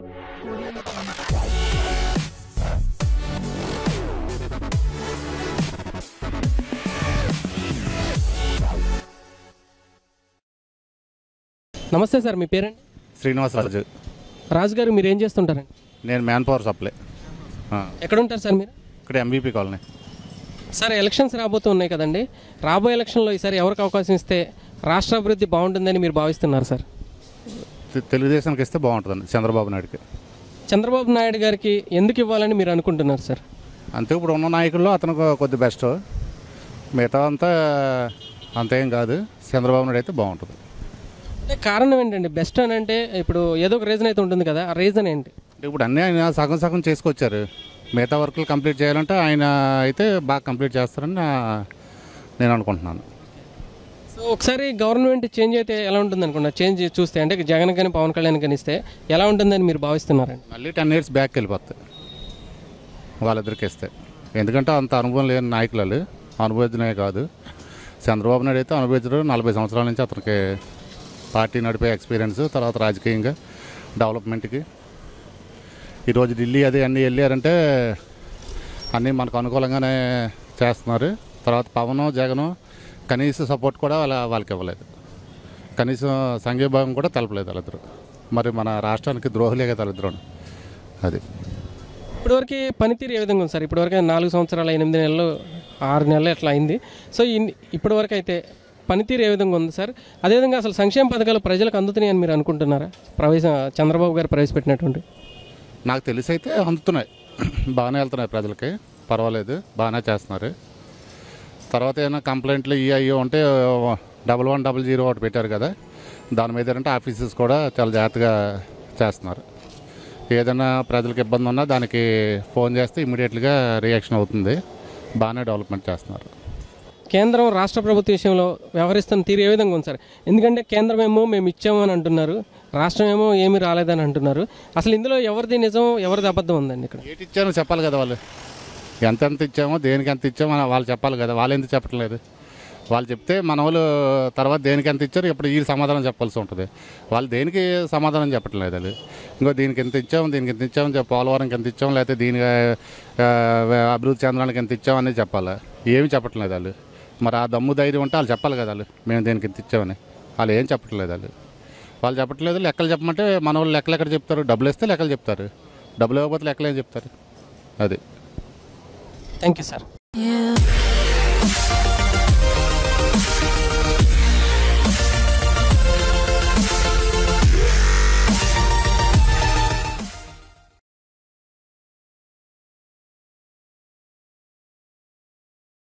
నమస్తే సార్ మీ పేరండి శ్రీనివాసరాజు రాజు గారు మీరు ఏం చేస్తుంటారండి నేను మ్యాన్ పవర్ సప్లై ఆ, ఎక్కడ ఉంటారు సార్ మీరు ఇక్కడ ఎంబీపీ కాలనీ సార్ ఎలక్షన్స్ రాబోతూ ఉన్నాయి కదండి రాబోయే ఎలక్షన్లో ఈసారి ఎవరికి అవకాశం ఇస్తే రాష్ట్ర అభివృద్ధి బాగుంటుందని మీరు భావిస్తున్నారు సార్ తె- తెలుగుదేశానికి ఇస్తే బాగుంటుందండి చంద్రబాబు నాయుడుకి చంద్రబాబు నాయుడు గారికి ఎందుకు ఇవ్వాలని మీరు అనుకుంటున్నారు సార్ అంతే ఇప్పుడు ఉన్న నాయకుల్లో అతను కొ- కొద్ది బెస్ట్ మిగతా అంతా అంతేం కాదు చంద్రబాబు నాయుడు అయితే బాగుంటుంది అంటే కారణం ఏంటండి బెస్ట్ అని అంటే ఇప్పుడు ఏదో ఒక రీజన్ అయితే ఉంటుంది కదా ఆ రీజన్ ఏంటి అంటే ఇప్పుడు అన్నీ ఆయన సగం సగం చేసుకొచ్చారు మిగతా వర్కులు కంప్లీట్ చేయాలంటే ఆయన అయితే బాగా కంప్లీట్ చేస్తారని నా- నేను అనుకుంటున్నాను సో ఒకసారి గవర్నమెంట్ చేంజ్ అయితే ఎలా ఉంటుంది అనుకున్నా చేంజ్ చూస్తే అంటే జగన్ కానీ పవన్ కళ్యాణ్ కానీ ఇస్తే ఎలా ఉంటుందని మీరు భావిస్తున్నారండి మళ్ళీ టెన్ ఇయర్స్ బ్యాక్ వెళ్ళిపోతాయి వాళ్ళిద్దరికి ఇస్తే ఎందుకంటే అంత అనుభవం లేని నాయకులు వాళ్ళు. అనుభవజ్ఞే కాదు చంద్రబాబు నాయుడు అయితే అనుభవించడం నలభై సంవత్సరాల నుంచి అతనికి పార్టీ నడిపే ఎక్స్పీరియన్స్ తర్వాత రాజకీయంగా డెవలప్మెంట్కి ఈరోజు ఢిల్లీ అది అన్నీ వెళ్ళారంటే అన్నీ మనకు అనుకూలంగానే చేస్తున్నారు తర్వాత పవన్ జగన్ కనీస సపోర్ట్ కూడా వాళ్ళ వాళ్ళకి ఇవ్వలేదు కనీసం సంఘీభావం కూడా తెలపలేదు వాళ్ళిద్దరు మరి మన రాష్ట్రానికి ద్రోహులే కదా వాళ్ళిద్దరు అది ఇప్పటివరకు పనితీరు ఏ విధంగా ఉంది సార్ ఇప్పటివరకు నాలుగు సంవత్సరాల ఎనిమిది నెలలు ఆరు నెలలు అట్లా అయింది సో ఇన్ ఇప్పటివరకు అయితే పనితీరు ఏ విధంగా ఉంది సార్ అదేవిధంగా అసలు సంక్షేమ పథకాలు ప్రజలకు అందుతున్నాయని మీరు అనుకుంటున్నారా ప్రవేశ చంద్రబాబు గారు ప్రవేశపెట్టినటువంటి నాకు తెలిసి అయితే అందుతున్నాయి బాగానే వెళ్తున్నాయి ప్రజలకి పర్వాలేదు బాగానే చేస్తున్నారు తర్వాత ఏమైనా కంప్లైంట్లు ఈ అయ్యో ఉంటే డబల్ వన్ డబల్ జీరో ఒకటి పెట్టారు కదా దాని మీద ఏంటంటే ఆఫీసెస్ కూడా చాలా జాగ్రత్తగా చేస్తున్నారు ఏదైనా ప్రజలకు ఇబ్బంది ఉన్నా దానికి ఫోన్ చేస్తే ఇమీడియట్గా రియాక్షన్ అవుతుంది బాగానే డెవలప్మెంట్ చేస్తున్నారు కేంద్రం రాష్ట్ర ప్రభుత్వ విషయంలో వ్యవహరిస్తున్న తీరు ఏ విధంగా ఉంది సార్ ఎందుకంటే కేంద్రం ఏమో మేము ఇచ్చామని అంటున్నారు రాష్ట్రం ఏమో ఏమీ రాలేదని అంటున్నారు అసలు ఇందులో ఎవరిది నిజం ఎవరిది అబద్ధం ఉందండి ఇక్కడ ఏటి ఇచ్చామో చెప్పాలి కదా వాళ్ళు ఎంత ఎంత ఇచ్చామో దేనికి ఎంత ఇచ్చామో అని వాళ్ళు చెప్పాలి కదా వాళ్ళు ఎందుకు చెప్పట్లేదు వాళ్ళు చెప్తే మన వాళ్ళు తర్వాత దేనికి ఎంత ఇచ్చారు ఇప్పుడు ఈ సమాధానం చెప్పాల్సి ఉంటుంది వాళ్ళు దేనికి సమాధానం చెప్పట్లేదు అది ఇంకో దీనికి ఎంత ఇచ్చాము దీనికి ఎంత ఇచ్చాము చెప్ప- పోలవరంకి ఎంత ఇచ్చాము లేకపోతే దీనికి ఆ, అభివృద్ధి చెందడానికి ఎంత ఇచ్చాము అనేది చెప్పాలి ఏమి చెప్పట్లేదు వాళ్ళు మరి ఆ దమ్ము ధైర్యం ఉంటే వాళ్ళు చెప్పాలి కదా వాళ్ళు మేము దీనికి ఎంత ఇచ్చామని వాళ్ళు ఏం చెప్పట్లేదు వాళ్ళు వాళ్ళు చెప్పట్లేదు లెక్కలు చెప్పమంటే మన వాళ్ళు లెక్కలు ఎక్కడ చెప్తారు డబ్బులు ఇస్తే లెక్కలు చెప్తారు డబ్బులు ఇవ్వకపోతే లెక్కలు ఏం చెప్తారు అది థ్యాంక్ యూ సార్